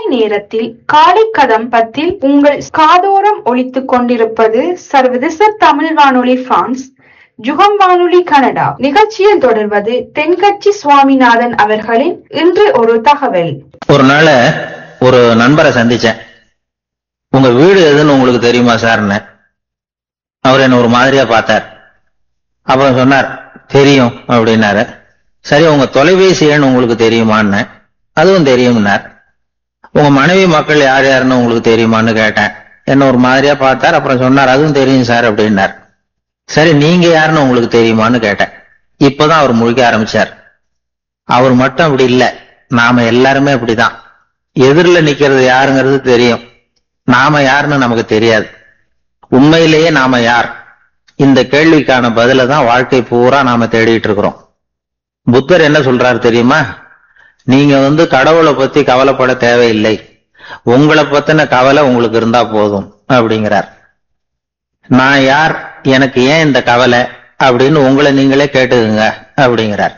நேரத்தில் காலை கதம்பத்தில் உங்கள் காதோரம் ஒலித்துக் கொண்டிருப்பது சர்வதேச தமிழ் வானொலி பிரான்ஸ் ஜுகம் வானொலி கனடா நிகழ்ச்சியில் தொடர்வது தென்கட்சி சுவாமிநாதன் அவர்களின் இன்று ஒரு தகவல் ஒரு நாள் ஒரு நண்பரை சந்திச்சேன் உங்க வீடு எதுன்னு உங்களுக்கு தெரியுமா சார்னு அவர் என்ன ஒரு மாதிரியா பார்த்தார் அப்புறம் சொன்னார் தெரியும் அப்படின்னாரு சரி உங்க தொலைபேசி எண் உங்களுக்கு தெரியுமான்னு அதுவும் தெரியும்னார் உங்க மனைவி மக்கள் யார் யாருன்னு உங்களுக்கு தெரியுமான்னு கேட்டேன் என்ன ஒரு மாதிரியா பார்த்தார் அப்புறம் சொன்னார் அதுவும் தெரியும் சார் அப்படின்னார் சரி நீங்க யாருன்னு உங்களுக்கு தெரியுமான்னு கேட்டேன் இப்பதான் அவர் முழிக்க ஆரம்பிச்சார் அவர் மட்டும் அப்படி இல்ல நாம எல்லாருமே அப்படிதான் எதிரில் நிக்கிறது யாருங்கிறது தெரியும் நாம யாருன்னு நமக்கு தெரியாது உண்மையிலேயே நாம யார் இந்த கேள்விக்கான பதில தான் வாழ்க்கை பூரா நாம தேடிட்டு இருக்கிறோம் புத்தர் என்ன சொல்றாரு தெரியுமா நீங்க வந்து கடவுளை பத்தி கவலைப்பட தேவையில்லை உங்களை பத்தின கவலை உங்களுக்கு இருந்தா போதும் அப்படிங்கிறார் நான் யார் எனக்கு ஏன் இந்த கவலை அப்படின்னு உங்களை நீங்களே கேட்டுக்குங்க அப்படிங்கிறார்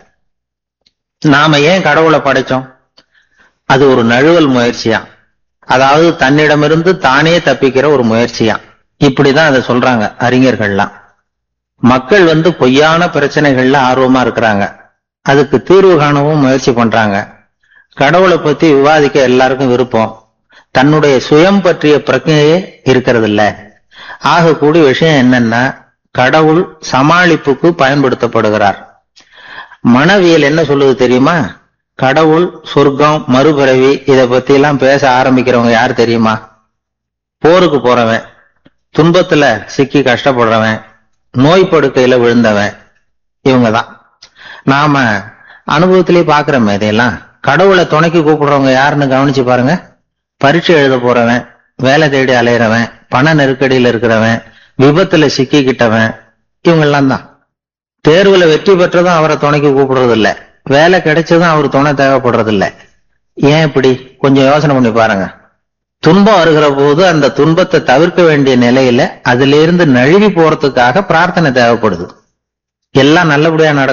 நாம ஏன் கடவுளை படைச்சோம் அது ஒரு நழுவல் முயற்சியா அதாவது தன்னிடமிருந்து தானே தப்பிக்கிற ஒரு முயற்சியா இப்படிதான் அதை சொல்றாங்க அறிஞர்கள்லாம் மக்கள் வந்து பொய்யான பிரச்சனைகள்ல ஆர்வமா இருக்கிறாங்க அதுக்கு தீர்வு காணவும் முயற்சி பண்றாங்க கடவுளை பத்தி விவாதிக்க எல்லாருக்கும் விருப்பம் தன்னுடைய சுயம் பற்றிய பிரச்சனையே இருக்கிறது இல்ல ஆகக்கூடிய விஷயம் என்னன்னா கடவுள் சமாளிப்புக்கு பயன்படுத்தப்படுகிறார் மனவியல் என்ன சொல்லுது தெரியுமா கடவுள் சொர்க்கம் மறுபிறவி இத பத்தி எல்லாம் பேச ஆரம்பிக்கிறவங்க யார் தெரியுமா போருக்கு போறவன் துன்பத்துல சிக்கி கஷ்டப்படுறவன் நோய் படுக்கையில விழுந்தவன் இவங்க தான் நாம அனுபவத்திலேயே பாக்குறோமே இதையெல்லாம் கடவுளை துணைக்கு கூப்பிடுறவங்க யாருன்னு கவனிச்சு பாருங்க பரீட்சை எழுத போறவன் வேலை தேடி அலையிறவன் பண நெருக்கடியில இருக்கிறவன் விபத்துல சிக்கிக்கிட்டவன் இவங்கெல்லாம் தான் தேர்வுல வெற்றி பெற்றதும் அவரை துணைக்கு கூப்பிடுறது இல்ல வேலை கிடைச்சதும் அவர் துணை தேவைப்படுறது இல்ல ஏன் இப்படி கொஞ்சம் யோசனை பண்ணி பாருங்க துன்பம் வருகிற போது அந்த துன்பத்தை தவிர்க்க வேண்டிய நிலையில அதுல இருந்து நழுவி போறதுக்காக பிரார்த்தனை தேவைப்படுது எல்லாம் நல்லபடியா நடக்கும்